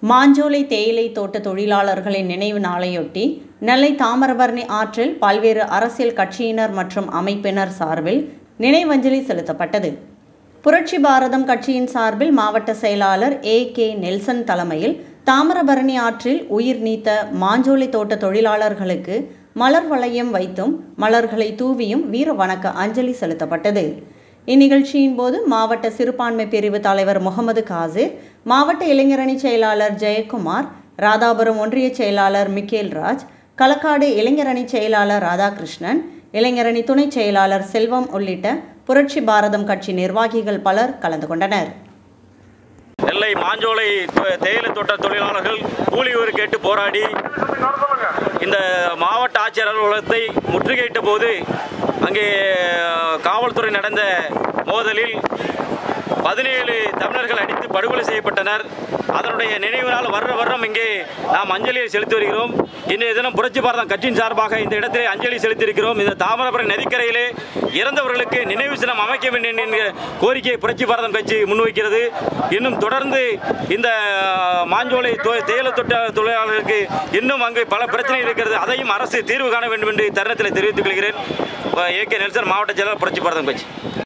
மாஞ்சோலை தேயிலை தோட்ட தொழிலாளர்களின் நினைவு நாளையொட்டி நெல்லை தாமிரபரணி ஆற்றில் பல்வேறு அரசியல் கட்சியினர் மற்றும் அமைப்பினர் சார்பில் நினைவஞ்சலி செலுத்தப்பட்டது புரட்சி பாரதம் கட்சியின் சார்பில் மாவட்ட செயலாளர் ஏ கே நெல்சன் தலைமையில் தாமிரபரணி ஆற்றில் உயிர் நீத்த மாஞ்சோலை தோட்ட தொழிலாளர்களுக்கு மலர் வளையம் வைத்தும் மலர்களை தூவியும் வீர வணக்க அஞ்சலி செலுத்தப்பட்டது இந்நிகழ்ச்சியின் போது மாவட்ட சிறுபான்மை பிரிவு தலைவர் முகமது காசிர் மாவட்ட இளைஞரணி செயலாளர் ஜெயக்குமார் ராதாபுரம் ஒன்றிய செயலாளர் மிக்கேல் ராஜ் களக்காடு இளைஞரணி செயலாளர் ராதாகிருஷ்ணன் இளைஞரணி துணை செயலாளர் செல்வம் உள்ளிட்ட புரட்சி பாரதம் கட்சி நிர்வாகிகள் பலர் கலந்து கொண்டனர் நெல்லை மாஞ்சோலை தொ- தேயிலை தோட்ட தொழிலாளர்கள் கூலி உயர்வு கேட்டு போராடி இந்த மாவட்ட ஆட்சியர் அலுவலகத்தை முற்றுகையிட்ட போது அங்கே அஹ், காவல்துறை நடந்த மோதலில் பதினேழு தமிழர்கள் அடித்து படுகொலை செய்யப்பட்டனர் அதனுடைய நினைவு நாள் வருட வருடம் இங்கே நாம் அஞ்சலியை செலுத்தி வருகிறோம் இன்றைய தினம் புரட்சி பாரதம் கட்சியின் சார்பாக இந்த இடத்திலே அஞ்சலி செலுத்தியிருக்கிறோம் இந்த தாமிரபரணி நதிக்கரையிலே இறந்தவர்களுக்கு நினைவு சின்னம் அமைக்க வேண்டும் என்கிற கோரிக்கையை புரட்சி பாரதம் கட்சி முன்வைக்கிறது இன்னும் தொடர்ந்து இந்த அஹ், மாஞ்சோலை தொ- தேயிலை தொட்ட தொழிலாளர்களுக்கு இன்னும் அங்கு பல பிரச்சனை இருக்கிறது அதையும் அரசு தீர்வு காண வேண்டும் என்று தருணத்தில் தெரிவித்துக் கொள்கிறேன் ஏ கே நெல்சன் மாவட்ட செயலாளர் புரட்சி பாரதம் கட்சி